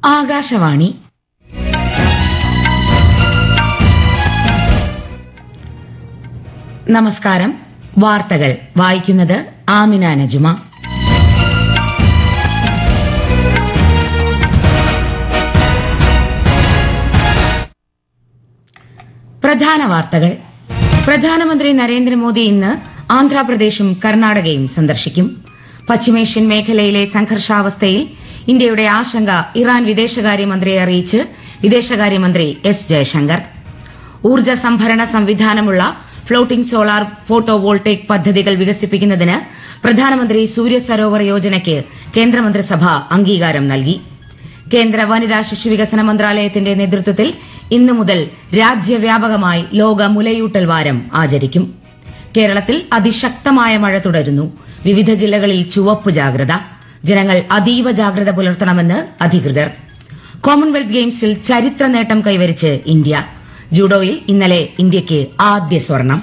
ആകാശവാണി നമസ്കാരം വാർത്തകൾ വായിക്കുന്നത് ആമിന നജുമ പ്രധാന വാർത്തകൾ പ്രധാനമന്ത്രി നരേന്ദ്രമോദി ഇന്ന് ആന്ധ്രാപ്രദേശും കർണാടകയും സന്ദർശിക്കും പശ്ചിമേഷ്യൻ മേഖലയിലെ സംഘർഷാവസ്ഥയിൽ ഇന്ത്യയുടെ ആശങ്ക ഇറാൻ വിദേശകാര്യമന്ത്രിയെ അറിയിച്ച് വിദേശകാര്യമന്ത്രി എസ് ജയശങ്കർ ഊർജ്ജ സംഭരണ സംവിധാനമുള്ള ഫ്ലോട്ടിംഗ് സോളാർ ഫോട്ടോ വോൾട്ടേക് പദ്ധതികൾ വികസിപ്പിക്കുന്നതിന് പ്രധാനമന്ത്രി സൂര്യ സരോവർ യോജനയ്ക്ക് കേന്ദ്രമന്ത്രിസഭ അംഗീകാരം നൽകി കേന്ദ്ര വനിതാ ശിശുവികസന മന്ത്രാലയത്തിന്റെ നേതൃത്വത്തിൽ ഇന്നു മുതൽ രാജ്യവ്യാപകമായി ലോക മുലയൂട്ടൽ വാരം ആചരിക്കും കേരളത്തിൽ അതിശക്തമായ മഴ തുടരുന്നു വിവിധ ജില്ലകളിൽ ചുവപ്പ് ജാഗ്രത ജനങ്ങൾ അതീവ ജാഗ്രത പുലർത്തണമെന്ന് അധികൃതർ കോമൺവെൽത്ത് ഗെയിംസിൽ ചരിത്ര നേട്ടം കൈവരിച്ച് ഇന്ത്യ ജൂഡോയിൽ ഇന്നലെ ഇന്ത്യയ്ക്ക് ആദ്യ സ്വർണം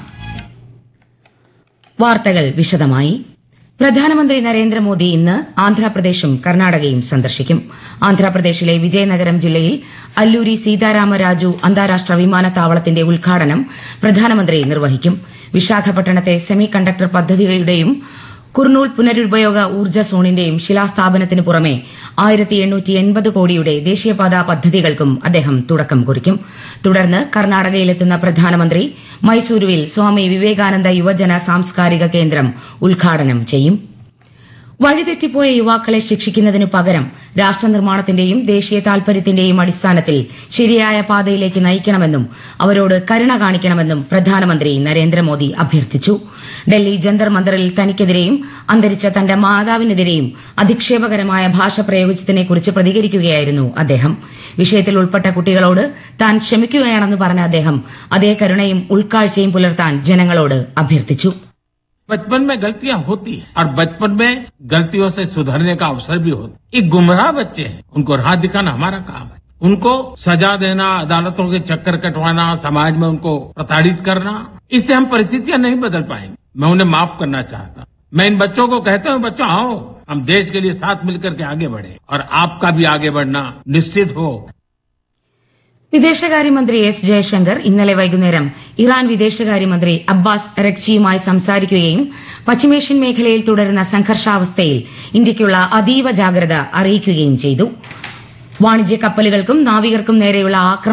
വാർത്തകൾ വിശദമായി പ്രധാനമന്ത്രി നരേന്ദ്രമോദി ഇന്ന് ആന്ധ്രാപ്രദേശും കർണാടകയും സന്ദർശിക്കും ആന്ധ്രാപ്രദേശിലെ വിജയനഗരം ജില്ലയിൽ അല്ലൂരി സീതാരാമരാജു അന്താരാഷ്ട്ര വിമാനത്താവളത്തിന്റെ ഉദ്ഘാടനം പ്രധാനമന്ത്രി നിർവഹിക്കും വിശാഖപട്ടണത്തെ സെമി കണ്ടക്ടർ പദ്ധതിയുടെയും കുർണൂൽ പുനരുപയോഗ ഊർജ്ജ സോണിന്റെയും ശിലാസ്ഥാപനത്തിന് പുറമെ ആയിരത്തി എണ്ണൂറ്റി എൺപത് കോടിയുടെ ദേശീയപാതാ പദ്ധതികൾക്കും അദ്ദേഹം തുടക്കം കുറിക്കും തുടർന്ന് കർണാടകയിലെത്തുന്ന പ്രധാനമന്ത്രി മൈസൂരുവിൽ സ്വാമി വിവേകാനന്ദ യുവജന സാംസ്കാരിക കേന്ദ്രം ഉദ്ഘാടനം ചെയ്യും വഴിതെറ്റിപ്പോയ യുവാക്കളെ ശിക്ഷിക്കുന്നതിനു പകരം രാഷ്ട്രനിർമ്മാണത്തിന്റെയും ദേശീയ താൽപര്യത്തിന്റെയും അടിസ്ഥാനത്തിൽ ശരിയായ പാതയിലേക്ക് നയിക്കണമെന്നും അവരോട് കരുണ കാണിക്കണമെന്നും പ്രധാനമന്ത്രി നരേന്ദ്രമോദി അഭ്യർത്ഥിച്ചു ഡൽഹി ജന്തർ മന്ദറിൽ തനിക്കെതിരെയും അന്തരിച്ച തന്റെ മാതാവിനെതിരെയും അധിക്ഷേപകരമായ ഭാഷ പ്രയോഗിച്ചതിനെക്കുറിച്ച് പ്രതികരിക്കുകയായിരുന്നു അദ്ദേഹം വിഷയത്തിൽ ഉൾപ്പെട്ട കുട്ടികളോട് താൻ ക്ഷമിക്കുകയാണെന്ന് പറഞ്ഞ അദ്ദേഹം അതേ കരുണയും ഉൾക്കാഴ്ചയും പുലർത്താൻ ജനങ്ങളോട് അഭ്യർത്ഥിച്ചു बचपन में गलतियां होती हैं और बचपन में गलतियों से सुधरने का अवसर भी होता है ये गुमराह बच्चे हैं उनको राह दिखाना हमारा काम है उनको सजा देना अदालतों के चक्कर कटवाना समाज में उनको प्रताड़ित करना इससे हम परिस्थितियां नहीं बदल पाएंगे मैं उन्हें माफ करना चाहता हूं मैं इन बच्चों को कहता हूं बच्चों आओ हम देश के लिए साथ मिलकर के आगे बढ़े और आपका भी आगे बढ़ना निश्चित हो വിദേശകാര്യമന്ത്രി എസ് ജയശങ്കർ ഇന്നലെ വൈകുന്നേരം ഇറാൻ വിദേശകാര്യമന്ത്രി അബ്ബാസ് അരക്ചിയുമായി സംസാരിക്കുകയും പശ്ചിമേഷ്യൻ മേഖലയിൽ തുടരുന്ന സംഘർഷാവസ്ഥയിൽ ഇന്ത്യയ്ക്കുള്ള അതീവ ജാഗ്രത അറിയിക്കുകയും ചെയ്തു വാണിജ്യ കപ്പലുകൾക്കും നാവികർക്കും നേരെയുള്ള ആക്രമണം